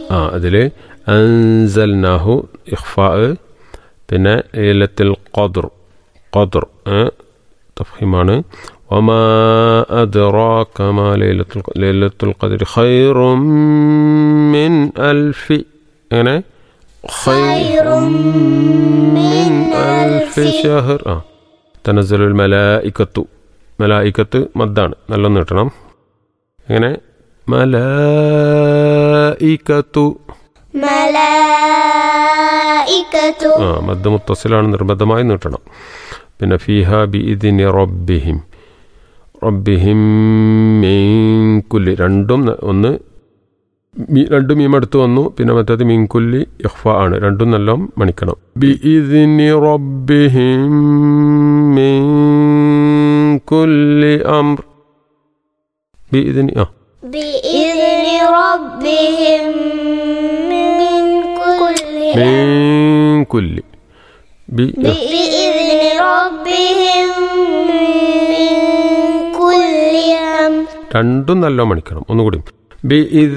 ആ അതിൽ അൻസൽനാഹു ഇഖ്ഫാ പിന്നെ ലൈലത്തുൽ ഖദ്ർ ഖദ്ർ തഫീമാണ് وما أدراك ما ليلة الق- ليلة القدر خير من ألف അങ്ങനെ خير من ألف شهر ആ تنزل الملائكة മലായിക്കത്ത് മദ്ദാണ് നല്ലൊന്ന് കിട്ടണം എങ്ങനെ മലായിക്കത്തു ملائكة ആ മദ് മുത്തസിലാണ് നിർബന്ധമായി നീട്ടണം പിന്നെ ഫീഹ ബി ഇതിന് റബ്ബിഹിം റബ്ബിഹിം മീൻകുല്ലി രണ്ടും ന- ഒന്ന് മീ രണ്ടും മീം അടുത്ത് വന്നു പിന്നെ മറ്റേത് മീൻകുല്ലി ഇഹ്ഫ ആണ് രണ്ടും നല്ല മണിക്കണം ബി ഇതിന് റബ്ബിഹിം മീൻകുല്ലി അംർ ബി ഇതിന് ആ بإذن ربهم من كل മീൻകുല്ലി ബി ആ. بإذن ربهم من كل أمر രണ്ടും നല്ല മണിക്കണം ഒന്നുകൂടി ബി